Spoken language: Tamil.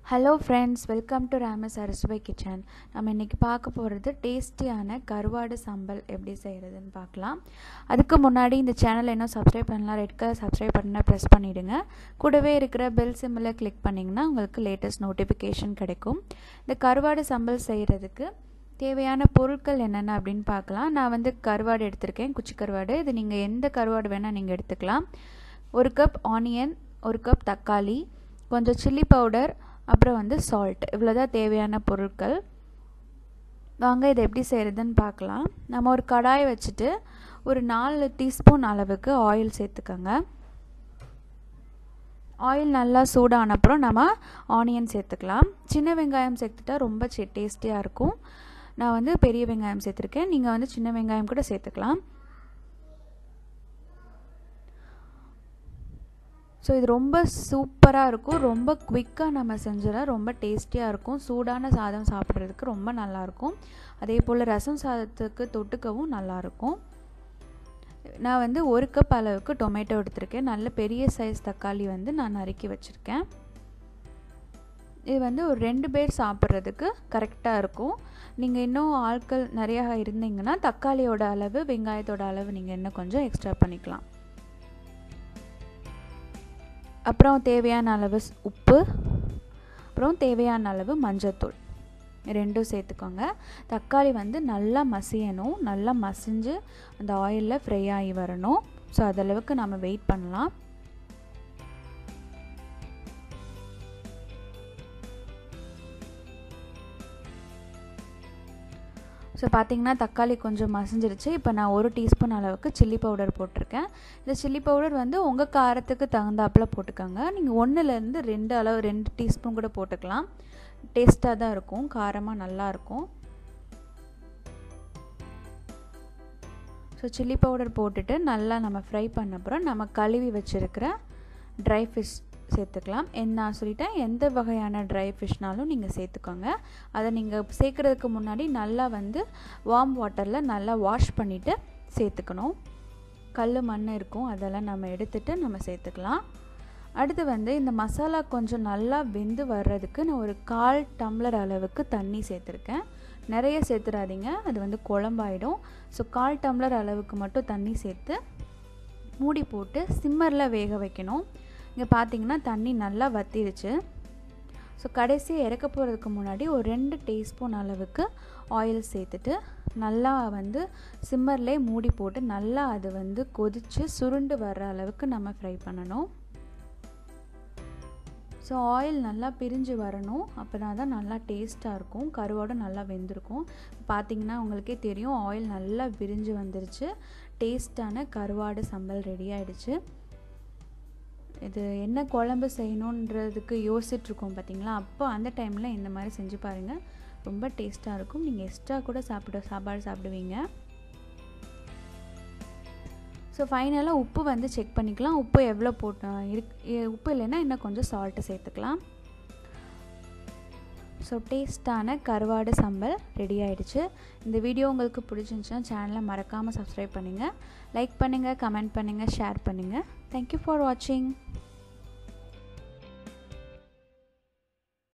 ஹலோ ஃப்ரெண்ட்ஸ் வெல்கம் டு ராமஸ் அரசுவை கிச்சன் நம்ம இன்றைக்கி பார்க்க போகிறது டேஸ்டியான கருவாடு சம்பல் எப்படி செய்கிறதுன்னு பார்க்கலாம் அதுக்கு முன்னாடி இந்த சேனலை இன்னும் சப்ஸ்கிரைப் பண்ணலாம் ரெட் கலர் சப்ஸ்கிரைப் பண்ணால் ப்ரெஸ் பண்ணிவிடுங்க கூடவே இருக்கிற பெல் சிம்மில் கிளிக் பண்ணிங்கன்னா உங்களுக்கு லேட்டஸ்ட் நோட்டிஃபிகேஷன் கிடைக்கும் இந்த கருவாடு சம்பல் செய்கிறதுக்கு தேவையான பொருட்கள் என்னென்ன அப்படின்னு பார்க்கலாம் நான் வந்து கருவாடு எடுத்திருக்கேன் குச்சி கருவாடு இது நீங்கள் எந்த கருவாடு வேணால் நீங்கள் எடுத்துக்கலாம் ஒரு கப் ஆனியன் ஒரு கப் தக்காளி கொஞ்சம் சில்லி பவுடர் அப்புறம் வந்து சால்ட் இவ்வளோதான் தேவையான பொருட்கள் வாங்க இதை எப்படி செய்கிறதுன்னு பார்க்கலாம் நம்ம ஒரு கடாயை வச்சுட்டு ஒரு நாலு டீஸ்பூன் அளவுக்கு ஆயில் சேர்த்துக்கோங்க ஆயில் நல்லா சூடான அப்புறம் நம்ம ஆனியன் சேர்த்துக்கலாம் சின்ன வெங்காயம் சேர்த்துட்டா ரொம்ப டேஸ்டியாக இருக்கும் நான் வந்து பெரிய வெங்காயம் சேர்த்துருக்கேன் நீங்கள் வந்து சின்ன வெங்காயம் கூட சேர்த்துக்கலாம் ஸோ இது ரொம்ப சூப்பராக இருக்கும் ரொம்ப குவிக்காக நம்ம செஞ்சிடலாம் ரொம்ப டேஸ்டியாக இருக்கும் சூடான சாதம் சாப்பிட்றதுக்கு ரொம்ப நல்லாயிருக்கும் அதே போல் ரசம் சாதத்துக்கு தொட்டுக்கவும் நல்லாயிருக்கும் நான் வந்து ஒரு கப் அளவுக்கு டொமேட்டோ எடுத்திருக்கேன் நல்ல பெரிய சைஸ் தக்காளி வந்து நான் நறுக்கி வச்சுருக்கேன் இது வந்து ஒரு ரெண்டு பேர் சாப்பிட்றதுக்கு கரெக்டாக இருக்கும் நீங்கள் இன்னும் ஆட்கள் நிறையா இருந்தீங்கன்னா தக்காளியோட அளவு வெங்காயத்தோட அளவு நீங்கள் இன்னும் கொஞ்சம் எக்ஸ்ட்ரா பண்ணிக்கலாம் அப்புறம் தேவையான அளவு உப்பு அப்புறம் தேவையான அளவு மஞ்சத்தூள் ரெண்டும் சேர்த்துக்கோங்க தக்காளி வந்து நல்லா மசியணும் நல்லா மசிஞ்சு அந்த ஆயிலில் ஃப்ரை ஆகி வரணும் ஸோ அதளவுக்கு நம்ம வெயிட் பண்ணலாம் ஸோ பார்த்திங்கன்னா தக்காளி கொஞ்சம் மசிஞ்சிருச்சு இப்போ நான் ஒரு டீஸ்பூன் அளவுக்கு சில்லி பவுடர் போட்டிருக்கேன் இந்த சில்லி பவுடர் வந்து உங்கள் காரத்துக்கு தகுந்தாப்பில் போட்டுக்கோங்க நீங்கள் ஒன்றுலேருந்து ரெண்டு அளவு ரெண்டு டீஸ்பூன் கூட போட்டுக்கலாம் டேஸ்ட்டாக தான் இருக்கும் காரமாக நல்லாயிருக்கும் ஸோ சில்லி பவுடர் போட்டுட்டு நல்லா நம்ம ஃப்ரை பண்ண அப்புறம் நம்ம கழுவி வச்சுருக்கிற ட்ரை ஃபிஷ் சேர்த்துக்கலாம் நான் சொல்லிட்டேன் எந்த வகையான ட்ரை ஃபிஷ்னாலும் நீங்கள் சேர்த்துக்கோங்க அதை நீங்கள் சேர்க்குறதுக்கு முன்னாடி நல்லா வந்து வார்ம் வாட்டரில் நல்லா வாஷ் பண்ணிவிட்டு சேர்த்துக்கணும் கல் மண் இருக்கும் அதெல்லாம் நம்ம எடுத்துகிட்டு நம்ம சேர்த்துக்கலாம் அடுத்து வந்து இந்த மசாலா கொஞ்சம் நல்லா வெந்து வர்றதுக்கு நான் ஒரு கால் டம்ளர் அளவுக்கு தண்ணி சேர்த்துருக்கேன் நிறைய சேர்த்துடாதீங்க அது வந்து குழம்பாயிடும் ஸோ கால் டம்ளர் அளவுக்கு மட்டும் தண்ணி சேர்த்து மூடி போட்டு சிம்மரில் வேக வைக்கணும் இங்கே பார்த்தீங்கன்னா தண்ணி நல்லா வத்திருச்சு ஸோ கடைசியாக இறக்க போகிறதுக்கு முன்னாடி ஒரு ரெண்டு டீஸ்பூன் அளவுக்கு ஆயில் சேர்த்துட்டு நல்லா வந்து சிம்மர்லேயே மூடி போட்டு நல்லா அது வந்து கொதித்து சுருண்டு வர்ற அளவுக்கு நம்ம ஃப்ரை பண்ணணும் ஸோ ஆயில் நல்லா பிரிஞ்சு வரணும் அப்படின்னா தான் நல்லா டேஸ்ட்டாக இருக்கும் கருவாடு நல்லா வெந்திருக்கும் பார்த்திங்கன்னா உங்களுக்கே தெரியும் ஆயில் நல்லா பிரிஞ்சு வந்துருச்சு டேஸ்ட்டான கருவாடு சம்பல் ரெடி ஆகிடுச்சு இது என்ன குழம்பு செய்யணுன்றதுக்கு யோசிச்சுட்ருக்கோம் பார்த்தீங்களா அப்போ அந்த டைமில் இந்த மாதிரி செஞ்சு பாருங்கள் ரொம்ப டேஸ்ட்டாக இருக்கும் நீங்கள் எக்ஸ்ட்ரா கூட சாப்பிட சாப்பாடு சாப்பிடுவீங்க ஸோ ஃபைனலாக உப்பு வந்து செக் பண்ணிக்கலாம் உப்பு எவ்வளோ போட்டு இருக்கு உப்பு இல்லைன்னா இன்னும் கொஞ்சம் சால்ட்டு சேர்த்துக்கலாம் ஸோ டேஸ்ட்டான கருவாடு சம்பல் ரெடி ஆகிடுச்சு இந்த வீடியோ உங்களுக்கு பிடிச்சிருந்துச்சுன்னா சேனலை மறக்காமல் சப்ஸ்கிரைப் பண்ணுங்கள் லைக் பண்ணுங்கள் கமெண்ட் பண்ணுங்கள் ஷேர் பண்ணுங்கள் தேங்க்யூ ஃபார் வாட்சிங்